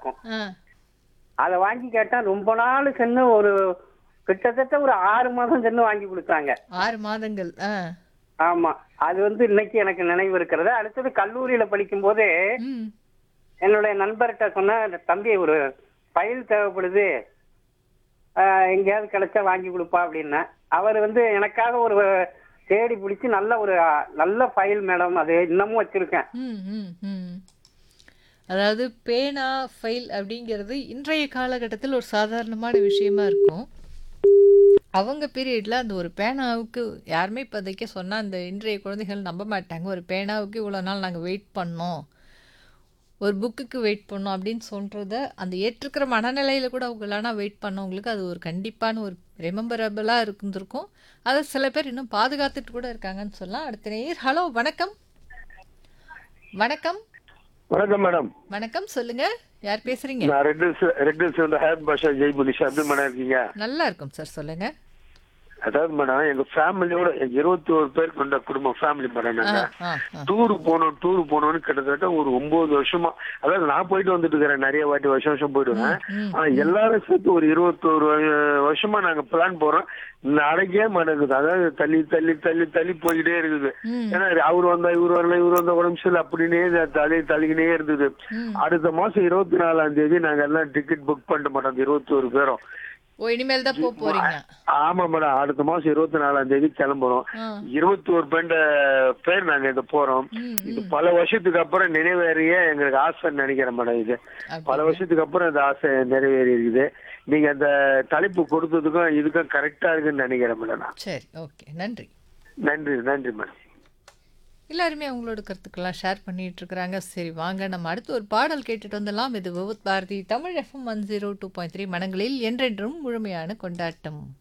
இருக்கும் ஆ அதை வாங்கி கேட்டா ரொம்ப நாள் சென்று ஒரு கிட்டத்தட்ட ஒரு ஆறு மாதம் சென்று வாங்கி கொடுத்தாங்க ஆறு மாதங்கள் ஆ ஆமா அது வந்து இன்னைக்கு எனக்கு நினைவு இருக்கிறது அடுத்தது கல்லூரியில படிக்கும் போதே ம் என்னுடைய நண்பர்கிட்ட சொன்ன தம்பி ஒரு ஃபைல் தேவைப்படுது ஆஹ் எங்கேயாவது கிடைச்சா வாங்கி கொடுப்பா அப்படின்னா அவர் வந்து எனக்காக ஒரு தேடி பிடிச்சி நல்ல ஒரு ஆஹ், நல்ல ஃபைல் மேடம் அது இன்னமும் வச்சிருக்கேன் ம் ம் ம் அதாவது பேனா ஃபைல் அப்படிங்கிறது இன்றைய காலகட்டத்தில் ஒரு சாதாரணமான விஷயமா இருக்கும் அவங்க பீரியடில் அந்த ஒரு பேனாவுக்கு யாருமே இப்போதைக்கு சொன்னால் அந்த இன்றைய குழந்தைகள் நம்ப மாட்டாங்க ஒரு பேனாவுக்கு இவ்வளோ நாள் நாங்கள் வெயிட் பண்ணோம் ஒரு புக்குக்கு வெயிட் பண்ணோம் அப்படின்னு சொல்கிறத அந்த ஏற்றுக்கிற மனநிலையில் கூட அவங்களானா வெயிட் பண்ணவங்களுக்கு அது ஒரு கண்டிப்பான ஒரு ரெமெம்பரபிளாக இருந்திருக்கும் அதை சில பேர் இன்னும் பாதுகாத்துட்டு கூட இருக்காங்கன்னு சொல்லலாம் அடுத்த நேர் ஹலோ வணக்கம் வணக்கம் வணக்கம் மேடம் வணக்கம் சொல்லுங்க யார் பேசுறீங்க நான் ரெட் ஹில்ஸ் ரெட் ஹில்ஸ் வந்து ஹேர் பாஷா ஜெய்புலிஷா எப்படி மேடம் இருக்கீங்க நல்லா இருக்கும் சார் சொல்லுங்க அதாவது மேடம் எங்க ஃபேமிலியோட இருபத்தி ஒரு பேர் கொண்ட குடும்பம் ஃபேமிலி மேடம் ஆ, நாங்க ஆ, ஆ. டூர் போனோம் டூர் போனோம்னு கிட்டத்தட்ட ஒரு ஒன்பது வருஷமா அதாவது நான் போயிட்டு வந்துட்டு இருக்கிறேன் நிறைய வாட்டி வருஷம் வருஷம் போயிடுவேன் ம், ஆனா எல்லாரும் சேர்த்து ஒரு இருபத்தோரு வ- வருஷமா நாங்க பிளான் போறோம் நடக்கவே மாட்டேங்குது அதாவது தள்ளி தள்ளி தள்ளி தள்ளி போய்கிட்டே இருக்குது ம். ஏன்னா அவர் வந்தா இவர் வரல இவர் வந்தா உடம்பு சரியில்லை அப்படின்னே தள்ளி தள்ளிக்கினே இருந்தது ம். அடுத்த மாசம் இருபத்தி நாலாம் தேதி நாங்க எல்லாம் டிக்கெட் புக் பண்ணிட்டு மாட்டோம் இருபத்தி ஒரு பேரும் ஓ இனிமேல் தான் போக போறீங்க ஆமா மேடம் அடுத்த மாசம் இருபத்தி நாலாம் தேதி கிளம்புறோம் ஆ. இருபத்தி ஒரு பேண்ட பேர் நாங்க இது போறோம் ம், இது பல வருஷத்துக்கு அப்புறம் நிறைவேறிய எங்களுக்கு ஆசை நினைக்கிறேன் மேடம் இது அப்படி. பல வருஷத்துக்கு அப்புறம் இந்த ஆசை நிறைவேறி இருக்குது நீங்க அந்த தலைப்பு கொடுத்ததுக்கும் இதுக்கும் கரெக்டா இருக்குன்னு நினைக்கிறேன் மேடம் நான். சரி ஓகே நன்றி நன்றி நன்றி மேடம் எல்லாருமே அவங்களோட கருத்துக்கெல்லாம் ஷேர் பண்ணிட்டு இருக்கிறாங்க சரி வாங்க நம்ம அடுத்து ஒரு பாடல் கேட்டுட்டு வந்துடலாம் இது Vividh Bharati Tamil FM one zero two point three மனங்களில் என்றென்றும் முழுமையான கொண்டாட்டம்